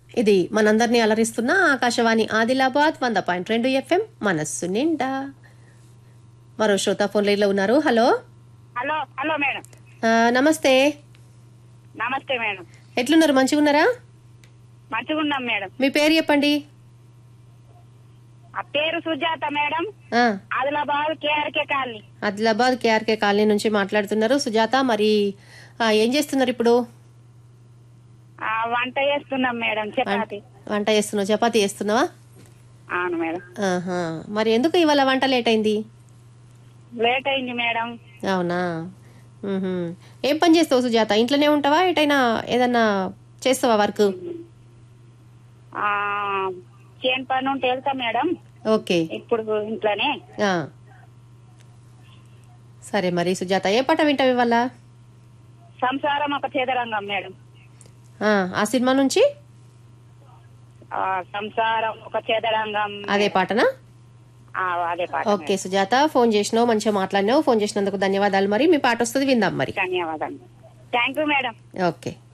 ఇది మనందరినీ అలరిస్తున్న ఆకాశవాణి ఆదిలాబాద్ వంద పాయింట్ రెండు ఎఫ్ఎం మనస్సు నిండా మరో శ్రోత ఫోన్ లైన్లో ఉన్నారు హలో హలో హలో మేడం ఆ, నమస్తే నమస్తే మేడం ఎట్లున్నారు మంచిగా ఉన్నారా మంచిగా ఉన్నాం మేడం మీ పేరు చెప్పండి ఆ పేరు సుజాత మేడం ఆ, Adilabad K R K colony Adilabad K R K colony నుంచి మాట్లాడుతున్నారు సుజాత మరి ఆ, ఏం చేస్తున్నారు ఇప్పుడు ఆ, వంట చేస్తున్నాం మేడం చపాతి వంట చేస్తున్నావు చపాతీ చేస్తున్నావా అవును మేడం ఆహా. మరి ఎందుకు ఇవాళ వంట లేట్ అయింది లేట్ అయింది మేడం అవునా మ్హూ. ఏం పని చేస్తావు సుజాత ఇంట్లోనే ఉంటావా ఎటైనా ఏదన్నా చేస్తావా వర్క్ ఆ, చేను పని ఉంటే వెళ్తా మేడం ఓకే ఇప్పుడు ఇంట్లోనే ఆ. సరే మరి సుజాత ఏ పాట వింటావు ఇవాళ సంసారం ఒక చేదరంగం మేడం ఆ, ఆ సినిమా నుంచి ఆ, సంసారం ఒక చేదరంగం అదే పాటనా ఆ, అదే పాట ఓకే సుజాత ఫోన్ చేసినావు మంచిగా మాట్లాడినావు ఫోన్ చేసినందుకు ధన్యవాదాలు మరి మీ పాట వస్తుంది విందాం మరి ధన్యవాదాలు థ్యాంక్ యూ మేడం ఓకే